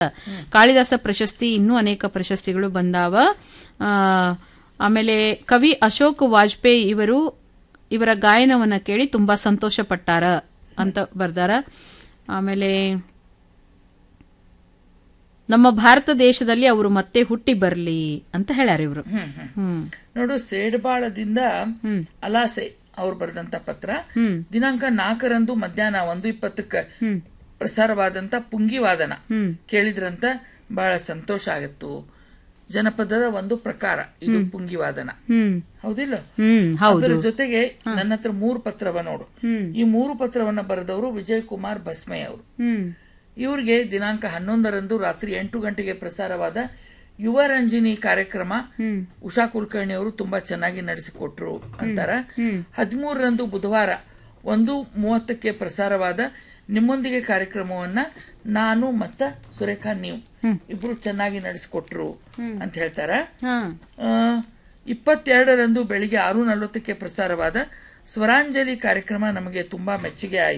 ಕಾಳಿದಾಸ ಪ್ರಶಸ್ತಿ ಇನ್ನೂ ಅನೇಕ ಪ್ರಶಸ್ತಿಗಳು ಬಂದಾವ ಆ, ಆಮೇಲೆ ಕವಿ ಅಶೋಕ್ ವಾಜಪೇಯಿ ಇವರು ಇವರ ಗಾಯನವನ್ನ ಕೇಳಿ ತುಂಬಾ ಸಂತೋಷ ಪಟ್ಟಾರ ಅಂತ ಬರ್ದಾರ ಆಮೇಲೆ ನಮ್ಮ ಭಾರತ ದೇಶದಲ್ಲಿ ಅವರು ಮತ್ತೆ ಹುಟ್ಟಿ ಬರ್ಲಿ ಅಂತ ಹೇಳ್ಯಾರ ಇವರು ಹ್ಮ್ ನೋಡು ಸೇಡ್ಬಾಳದಿಂದ ಹ್ಮ್. ಅಲಾಸೆ ಅವ್ರು ಬರೆದಂತ ಪತ್ರ ಹ್ಮ್ ದಿನಾಂಕ ನಾಲ್ಕರಂದು ಮಧ್ಯಾಹ್ನ ಒಂದು ಇಪ್ಪತ್ತಕ್ಕ ಹ್ಮ್ ಪ್ರಸಾರವಾದಂತ ಪುಂಗಿವಾದನ ಹ್ಮ್ ಕೇಳಿದ್ರಂತ ಬಹಳ ಸಂತೋಷ ಆಗತ್ತು ಜನಪದದ ಒಂದು ಪ್ರಕಾರ ಇದು ಪುಂಗಿವಾದನ ಹ್ಮ್ ಹೌದಿಲ್ಲ ಹ್ಮ್ ಹೌದು ಅದರ ಜೊತೆಗೆ ನನ್ನ ಹತ್ರ ಮೂರು ಪತ್ರವ ನೋಡು ಹ್ಮ್ ಈ ಮೂರು ಪತ್ರವನ್ನ ಬರೆದವರು ವಿಜಯ್ ಕುಮಾರ್ ಬಸ್ಮೆ ಅವರು ಹ್ಮ್ ಇವ್ರಿಗೆ ದಿನಾಂಕ ಹನ್ನೊಂದರಂದು ರಾತ್ರಿ ಎಂಟು ಗಂಟೆಗೆ ಪ್ರಸಾರವಾದ ಯುವ ರಂಜಿನಿ ಕಾರ್ಯಕ್ರಮ ಹ್ಮ್ ಉಷಾ ಕುಲಕರ್ಣಿ ಅವರು ತುಂಬಾ ಚೆನ್ನಾಗಿ ನಡೆಸಿಕೊಟ್ರು ಅಂತಾರ ಹ್ಮ್. ಹದಿಮೂರರಂದು ಬುಧವಾರ ಒಂದು ಮೂವತ್ತಕ್ಕೆ ಪ್ರಸಾರವಾದ ನಿಮ್ಮೊಂದಿಗೆ ಕಾರ್ಯಕ್ರಮವನ್ನ ನಾನು ಮತ್ತ ಸುರೇಖಾ ನೀವು ಇಬ್ರು ಚೆನ್ನಾಗಿ ನಡೆಸಿಕೊಟ್ರು ಅಂತ ಹೇಳ್ತಾರ ಹಾ ಆ, ಇಪ್ಪತ್ತೆರಡರಂದು ಬೆಳಿಗ್ಗೆ ಆರು ನಲವತ್ತಕ್ಕೆ ಪ್ರಸಾರವಾದ ಸ್ವರಾಂಜಲಿ ಕಾರ್ಯಕ್ರಮ ನಮಗೆ ತುಂಬಾ ಮೆಚ್ಚುಗೆ ಆಯಿತು